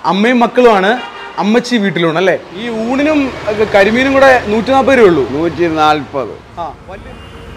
അമ്മയും മക്കളുമാണ് അമ്മച്ചി വീട്ടിലുണ്ട് അല്ലേ ഈ ഊണിനും ഒക്കെ കരിമീനും കൂടെ നൂറ്റി നാൽപ്പത് രൂപ ഉള്ളൂ നൂറ്റി നാൽപ്പത് ആ, വലിയ-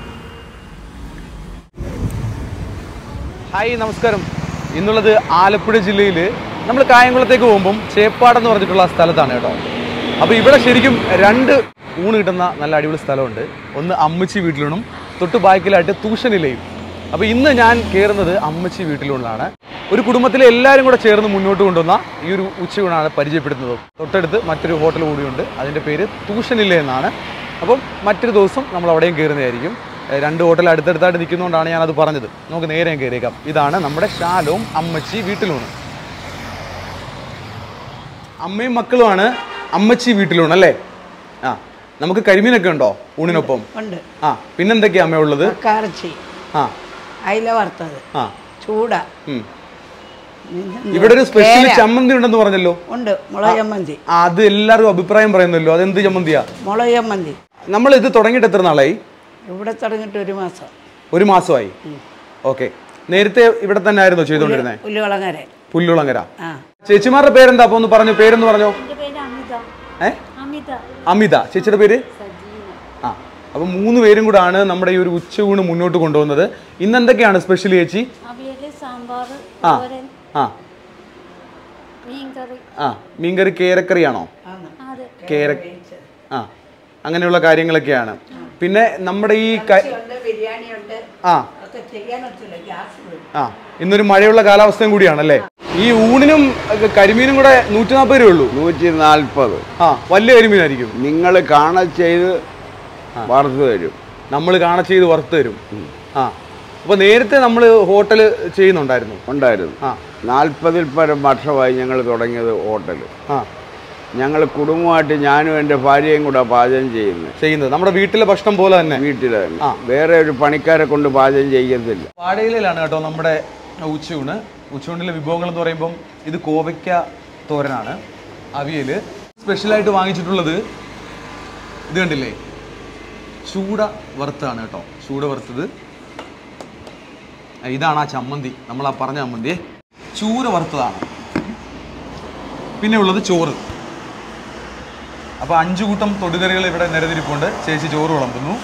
ഹായ് നമസ്കാരം ഇന്നുള്ളത് ആലപ്പുഴ ജില്ലയിൽ നമ്മൾ കായംകുളത്തേക്ക് പോകുമ്പം ചേപ്പാട് എന്ന് പറഞ്ഞിട്ടുള്ള സ്ഥലത്താണ് കേട്ടോ അപ്പോൾ ഇവിടെ ശരിക്കും രണ്ട് ഊണ് കിട്ടുന്ന നല്ല അടിപൊളി സ്ഥലമുണ്ട് ഒന്ന് അമ്മച്ചി വീട്ടിലൂണും തൊട്ട് ബാക്കിലായിട്ട് തൂഷനിലയും അപ്പോൾ ഇന്ന് ഞാൻ കയറുന്നത് അമ്മച്ചി വീട്ടിലൂണിലാണ് ഒരു കുടുംബത്തിലെ എല്ലാവരും കൂടെ ചേർന്ന് മുന്നോട്ട് കൊണ്ടുവന്ന ഈ ഒരു ഉച്ചയൂണാണ് പരിചയപ്പെടുത്തുന്നത് തൊട്ടടുത്ത് മറ്റൊരു ഹോട്ടൽ കൂടിയുണ്ട് അതിൻ്റെ പേര് തൂഷനില എന്നാണ് അപ്പം മറ്റൊരു ദിവസം നമ്മൾ അവിടെയും കയറുന്നതായിരിക്കും ഏഹ് രണ്ട് ഹോട്ടൽ അടുത്തടുത്തായിട്ട് നിൽക്കുന്നതുകൊണ്ടാണ് ഞാനത് പറഞ്ഞത് നമുക്ക് നേരെ ഞാൻ കയറിയേക്കാം ഇതാണ് നമ്മുടെ ശാലവും അമ്മച്ചി വീട്ടിലൂണ് അമ്മയും മക്കളുമാണ് അമ്മച്ചി വീട്ടിലൂണ് അല്ലേ ആ നമുക്ക് കരിമീനൊക്കെ ഉണ്ടോ ഊണിനൊപ്പം ഉണ്ട് ആ പിന്നെന്തൊക്കെയാ അമ്മ ഉള്ളത് കക്കാറച്ചി ആ അയില വറുത്തത് ആ ചൂട ഉം. പിന്നെന്തുവാ? ഇവിടെ ഒരു സ്പെഷ്യൽ കേര. ചമ്മന്തി ഉണ്ടെന്ന് പറഞ്ഞല്ലോ ഉണ്ട് മുളക് ചമ്മന്തി ആ, അത് എല്ലാവരും അഭിപ്രായം പറയുന്നല്ലോ അതെന്ത് ചമ്മന്തിയാ മുളക് ചമ്മന്തി നമ്മൾ ഇത് തുടങ്ങിയിട്ട് എത്ര നാളായി ഇവിടെ തുടങ്ങിയിട്ട് ഒരു മാസം ഒരു മാസമായി ഓക്കെ നേരത്തെ ഇവിടെ തന്നെ ആയിരുന്നോ ചെയ്തുകൊണ്ടിരുന്നത് പുല്ലുകളങ്ങര പുല്ലുളങ്ങര ആ ചേച്ചിമാരുടെ പേരെന്താ അപ്പൊ ഒന്ന് പറഞ്ഞു പേരെന്ന് പറഞ്ഞോ എൻ്റെ പേര് അമിത ഏ അമിത അമിത ചേച്ചിയുടെ പേര് സജീന ആ അപ്പൊ മൂന്ന് പേരും കൂടാണ് നമ്മുടെ ഈ ഒരു ഉച്ചയൂണ് മുന്നോട്ട് കൊണ്ടുപോകുന്നത് ഇന്ന് എന്തൊക്കെയാണ് സ്പെഷ്യൽ ചേച്ചി അവിയല് സാമ്പാർ ആ തോരൻ ആ മീൻകറി ആ മീൻകറി കേരക്കറിയാണോ അത് കേര ആ അങ്ങനെയുള്ള കാര്യങ്ങളൊക്കെയാണ് പിന്നെ നമ്മുടെ ഈ ക- ബിരിയാണി ഉണ്ട് ആ ഒക്കെ ചെയ്യാൻ പറ്റില്ല ഗ്യാസ് ആ ഇന്നൊരു മഴയുള്ള കാലാവസ്ഥയും കൂടിയാണല്ലേ ഈ ഊണിനും ഒക്കെ കരിമീനും കൂടെ നൂറ്റി നാൽപ്പത് രൂപ ഉള്ളൂ നൂറ്റി നാൽപ്പത് ആ വലിയ കരിമീനായിരിക്കും നിങ്ങൾ കാണ ചെയ്ത് വറുത്ത് തരും നമ്മൾ കാണ ചെയ്ത് വറുത്ത് തരും ആ അപ്പൊ നേരത്തെ നമ്മൾ ഹോട്ടൽ ചെയ്യുന്നുണ്ടായിരുന്നു ഉണ്ടായിരുന്നു ആ നാൽപ്പതിൽ പരം വർഷമായി ഞങ്ങൾ തുടങ്ങിയത് ഹോട്ടൽ ആ ഞങ്ങൾ കുടുംബമായിട്ട് ഞാനും എൻ്റെ ഭാര്യയും കൂടെ പാചകം ചെയ്യുന്നത് ചെയ്യുന്നത് നമ്മുടെ വീട്ടിലെ ഭക്ഷണം പോലെ തന്നെ വീട്ടിൽ തന്നെ ആ. വേറെ ഒരു പണിക്കാരെ കൊണ്ട് പാചകം ചെയ്യത്തില്ല വാടകയിലാണ് കേട്ടോ നമ്മുടെ ഉച്ചയൂണ് ഉച്ചയൂണിലെ വിഭവങ്ങൾ എന്ന് പറയുമ്പം ഇത് കോവയ്ക്ക തോരനാണ് അവിയൽ സ്പെഷ്യലായിട്ട് വാങ്ങിച്ചിട്ടുള്ളത് ഇത് കണ്ടില്ലേ ചൂട വറുത്താണ് കേട്ടോ ചൂട വറുത്തത് ആ, ഇതാണ് ആ ചമ്മന്തി നമ്മൾ ആ പറഞ്ഞ ചമ്മന്തി ചൂര വറുത്തതാണ് പിന്നെ ഉള്ളത് ചോറ് അപ്പോൾ അഞ്ചു കൂട്ടം തൊടുകറികൾ ഇവിടെ നിരതിരിപ്പുണ്ട് ചേച്ചി ചോറ് വിളമ്പുന്നു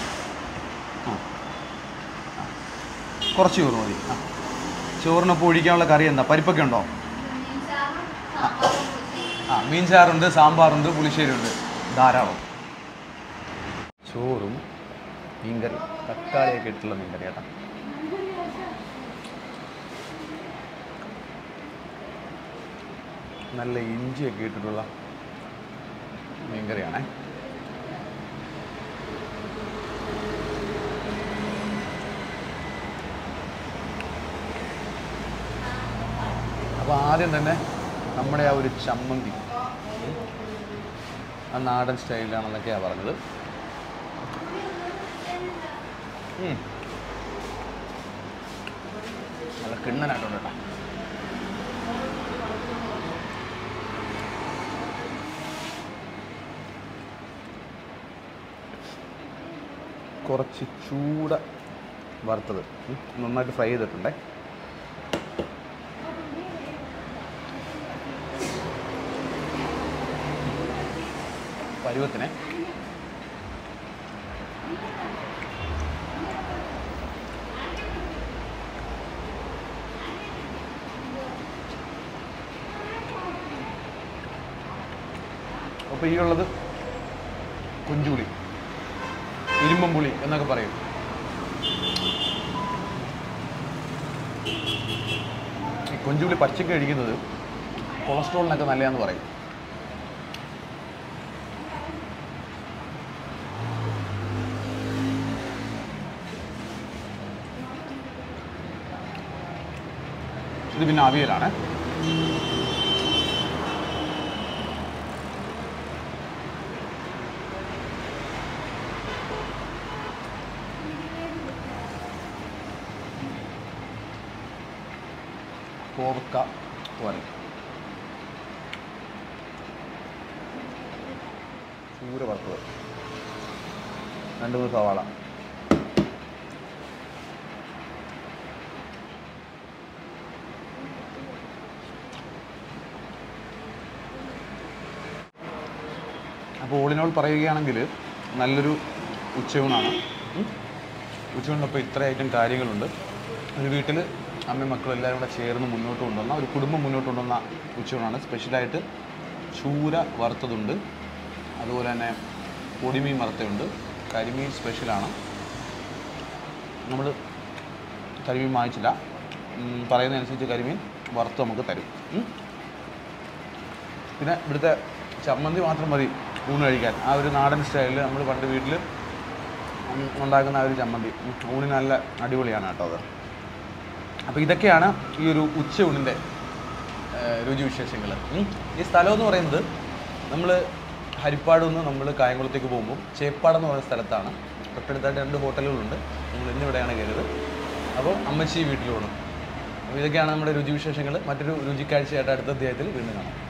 കുറച്ച് ചോറ് മതി ആ ചോറിനൊപ്പം ഒഴിക്കാനുള്ള കറി എന്താ പരിപ്പൊക്കെ ഉണ്ടോ ആ. ആ മീൻ ചാറുണ്ട് സാമ്പാറുണ്ട് പുളിശ്ശേരി ഉണ്ട് ധാരാളം ചോറും മീൻകറി തക്കാളിയൊക്കെ ഇട്ടുള്ള മീൻകറി കേട്ടോ നല്ല ഇഞ്ചിയൊക്കെ ഇട്ടിട്ടുള്ള മീൻകറിയാണേ അപ്പോൾ ആദ്യം തന്നെ നമ്മുടെ ആ ഒരു ചമ്മന്തി ഉം, ആ നാടൻ സ്റ്റൈലിലാണെന്നൊക്കെയാണ് പറഞ്ഞത് ഉം. നല്ല കിണ്ണനായിട്ടുണ്ട് കേട്ടോ കുറച്ച് ചൂട വറുത്തത് ഉം, നന്നായിട്ട് ഫ്രൈ ചെയ്തിട്ടുണ്ടേ പരുവത്തിന് അപ്പോൾ ഈ ഉള്ളത് കുഞ്ചുപുളി ഇരുമ്പം പുളി എന്നൊക്കെ പറയും ഈ കൊഞ്ചുപുളി പച്ചക്ക് കഴിക്കുന്നത് കൊളസ്ട്രോളിനൊക്കെ നല്ലതാന്ന് പറയും ഇത് പിന്നെ അവിയലാണ് കോവക്ക തോരൻ ചൂര വറുത്തത് രണ്ട് മൂന്ന് സവാള അപ്പോൾ ഓളിനോൾ പറയുകയാണെങ്കിൽ നല്ലൊരു ഉച്ചയൂണാണ് ഉം. ഉച്ചയൂണിനൊപ്പം ഇത്ര ഐറ്റം കാര്യങ്ങളുണ്ട് ഒരു വീട്ടിൽ അമ്മയും മക്കളും എല്ലാവരും കൂടെ ചേർന്ന് മുന്നോട്ട് കൊണ്ടുവന്ന ഒരു കുടുംബം മുന്നോട്ട് കൊണ്ടുവന്ന ഉച്ചയൂണാണ് സ്പെഷ്യലായിട്ട് ചൂര വറുത്തതുണ്ട് അതുപോലെ തന്നെ പൊടിമീൻ വറുത്തതുണ്ട് കരിമീൻ സ്പെഷ്യലാണ് നമ്മൾ കരിമീൻ വാങ്ങിച്ചില്ല ഉം, പറയുന്നതനുസരിച്ച് കരിമീൻ വറുത്ത് നമുക്ക് തരും ഉം. പിന്നെ ഇവിടുത്തെ ചമ്മന്തി മാത്രം മതി ഊണ് കഴിക്കാൻ ആ ഒരു നാടൻ സ്റ്റൈലിൽ നമ്മൾ പണ്ട് വീട്ടിൽ ഉണ്ടാക്കുന്ന ആ ഒരു ചമ്മന്തി ഉം, ഊണിന് നല്ല അടിപൊളിയാണ് കേട്ടോ അത് അപ്പോൾ ഇതൊക്കെയാണ് ഈ ഒരു ഉച്ച ഊണിൻ്റെ രുചിവിശേഷങ്ങൾ ഈ സ്ഥലം എന്ന് പറയുന്നത് നമ്മൾ ഹരിപ്പാട് നിന്ന് നമ്മൾ കായംകുളത്തേക്ക് പോകുമ്പോൾ ചേപ്പാട് എന്ന് പറയുന്ന സ്ഥലത്താണ് തൊട്ടടുത്തായിട്ട് രണ്ട് ഹോട്ടലുകളുണ്ട് നമ്മൾ ഇന്നിവിടെയാണ് കയറിയത് അപ്പോൾ അമ്മച്ചി വീട്ടിലോടും അപ്പോൾ ഇതൊക്കെയാണ് നമ്മുടെ രുചിവിശേഷങ്ങൾ മറ്റൊരു രുചിക്കാഴ്ചയായിട്ട് അടുത്ത അധ്യായത്തിൽ വീണ്ടും കാണാം